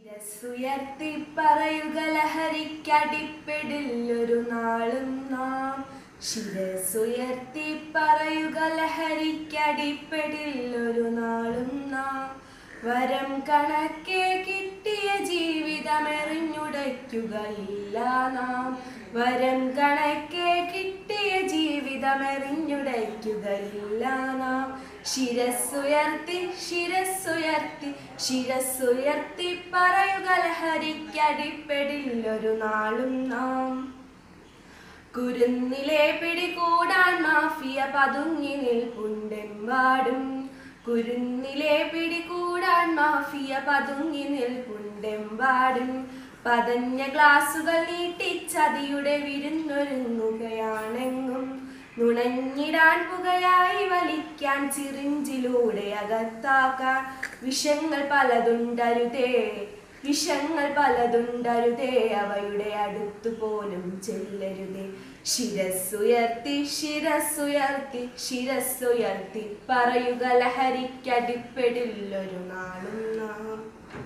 ശിരസ്സുയർത്തി പറയുക ലഹരിക്കടിപ്പെടില്ലൊരു നാളും നാം ശിരസ്സുയർത്തി പറയുക ലഹരിക്കടിപ്പെടില്ലൊരു നാളും നാം വരം കണക്കെ കിട്ടിയ ജീവിതമെറിഞ്ഞുടയ്ക്കുകയില്ല നാം വരം കണക്കെ കിട്ടിയ ജീവിതമെറിഞ്ഞുടയ്ക്കുകയില്ല നാം ശിരസ്സുയർത്തി ശിരസ്സുയർത്തി ശിരസ്സുയർത്തി പറയുക ലഹരിക്കടിപ്പെടില്ലൊരു നാളും നാം കുരുന്നിലെ പിടികൂടാൻ മാഫിയ പതുങ്ങി നിൽപ്പുണ്ടെമ്പാടും കുരുന്നിലെ പിടികൂടാൻ മാഫിയ പതുങ്ങി നിൽപ്പുണ്ടെമ്പാടും പതഞ്ഞ ഗ്ലാസുകൾ നീട്ടിച്ചതിയുടെ വിരുന്നൊരുങ്ങുകയാണെങ്ങും നുണഞ്ഞിടാൻ പുകയായി വലിക്കാൻ ചിറിഞ്ചിലൂടെ അകത്താക്കാൻ വിഷങ്ങൾ പലതുണ്ടരുതേ വിഷങ്ങൾ പലതുണ്ടരുതേ അവയുടെ അടുത്തു പോലും ചെല്ലരുതേ ശിരസ്സുയർത്തി ശിരസ്സുയർത്തി ശിരസ്സുയർത്തി പറയുക ലഹരിക്കടിപ്പെടില്ലൊരു നാളും നാം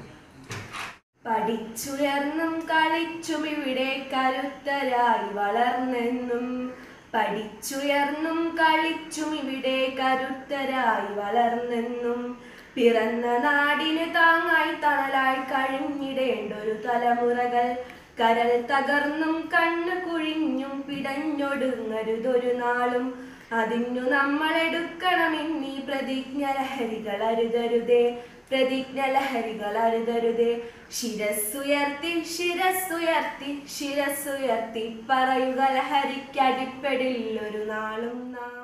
പഠിച്ചുയർന്നും കളിച്ചും ഇവിടെ കരുത്തരായി വളർന്നെന്നും പഠിച്ചുയർന്നും കളിച്ചും ഇവിടെ കരുത്തരായി വളർന്നെന്നും പിറന്ന നാടിന് താങ്ങായി തണലായി കഴിഞ്ഞിടേണ്ടൊരു തലമുറകൾ കരൽ തകർന്നും കണ്ണു കുഴിഞ്ഞും പിടഞ്ഞൊടുങ്ങരുതൊരു നാളും അതിനു നമ്മൾ എടുക്കണം ഇന്നീ പ്രതിജ്ഞ ലഹരികൾ അരുതരുതേ പ്രതിജ്ഞ ലഹരികൾ അരുതരുതേ ശിരസ്സുയർത്തി ശിരസ്സുയർത്തി ശിരസ്സുയർത്തി പറയുക ലഹരിക്കടിപ്പെടില്ലൊരു നാളും നാം